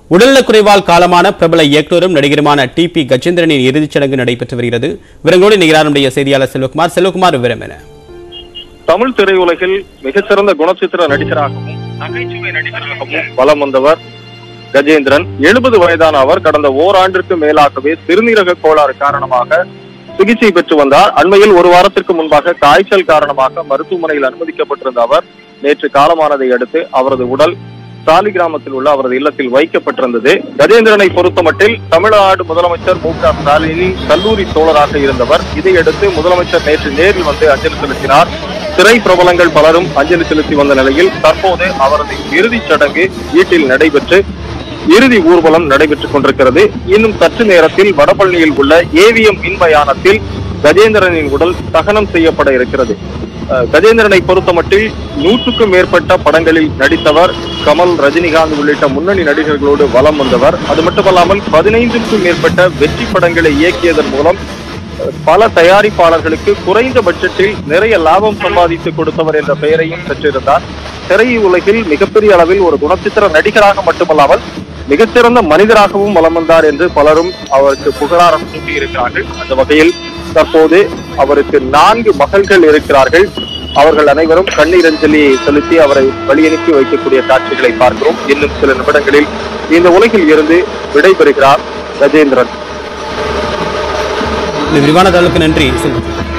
உடல்நலக்குறைவால் காலமான பிரபல இயக்குனரும் நடிகருமான டி பி கஜேந்திரனின் இறுதிச் சடங்கு நடைபெற்று வருகிறது விவரங்களோடு நிகழார் நம்முடைய செய்தியாளர் செல்வகுமார் செல்வகுமார் விவரம் என தமிழ் திரையுலகில் மிகச்சிறந்த குணச்சித்திர நடிகராகவும் நகைச்சுவை நடிகராகவும் வலம் வந்தவர் கஜேந்திரன் எழுபது வயதான அவர் கடந்த ஓராண்டிற்கு மேலாகவே சிறுநீரக கோளாறு காரணமாக சிகிச்சை பெற்று வந்தார் அண்மையில் ஒரு வாரத்திற்கு முன்பாக காய்ச்சல் காரணமாக மருத்துவமனையில் அனுமதிக்கப்பட்டிருந்த அவர் நேற்று காலமானதை அடுத்து அவரது உடல் சாலிகிராமத்தில் உள்ள அவரது இல்லத்தில் வைக்கப்பட்டிருந்தது கஜேந்திரனை பொறுத்தமட்டில் தமிழ்நாடு முதலமைச்சர் மு க ஸ்டாலினின் கல்லூரி தோழராக இருந்தவர் இதையடுத்து முதலமைச்சர் நேற்று நேரில் வந்து அஞ்சலி செலுத்தினார் திரை பிரபலங்கள் பலரும் அஞ்சலி செலுத்தி வந்த நிலையில் தற்போது அவரது இறுதிச் சடங்கு வீட்டில் நடைபெற்று இறுதி ஊர்வலம் நடைபெற்றுக் கொண்டிருக்கிறது இன்னும் சற்று நேரத்தில் வடபழனியில் உள்ள ஏவிஎம் மின்மயானத்தில் கஜேந்திரனின் உடல் தகனம் செய்யப்பட இருக்கிறது அஹ், கஜேந்திரனை பொறுத்தமட்டில் நூற்றுக்கும் மேற்பட்ட படங்களில் நடித்தவர் கமல் ரஜினிகாந்த் உள்ளிட்ட முன்னணி நடிகர்களோடு வலம் வந்தவர் அது மட்டுமல்லாமல் பதினைந்துக்கும் மேற்பட்ட வெற்றி படங்களை இயக்கியதன் மூலம் அஹ், பல தயாரிப்பாளர்களுக்கு குறைந்த பட்ஜெட்டில் நிறைய லாபம் சம்பாதித்து கொடுத்தவர் என்ற பெயரையும் பெற்றிருந்தார் திரையுலகில் மிகப்பெரிய அளவில் ஒரு குணச்சித்திர நடிகராக மட்டுமல்லாமல் மிகச்சிறந்த மனிதராகவும் வலம் வந்தார் என்று பலரும் அவருக்கு புகழாரம் சூட்டியிருக்கிறார்கள் அந்த வகையில் தற்போது அவருக்கு நான்கு மகள்கள் இருக்கிறார்கள் அவர்கள் அனைவரும் கண்ணீர் அஞ்சலி செலுத்தி அவரை வழியனுப்பி வைக்கக்கூடிய காட்சிகளை பார்க்கிறோம் இன்னும் சில நிமிடங்களில் இந்த உலகில் இருந்து விடைபெறுகிறார் கஜேந்திரன் இந்த விரிவான தகவலுக்கு நன்றி செல்வகுமார்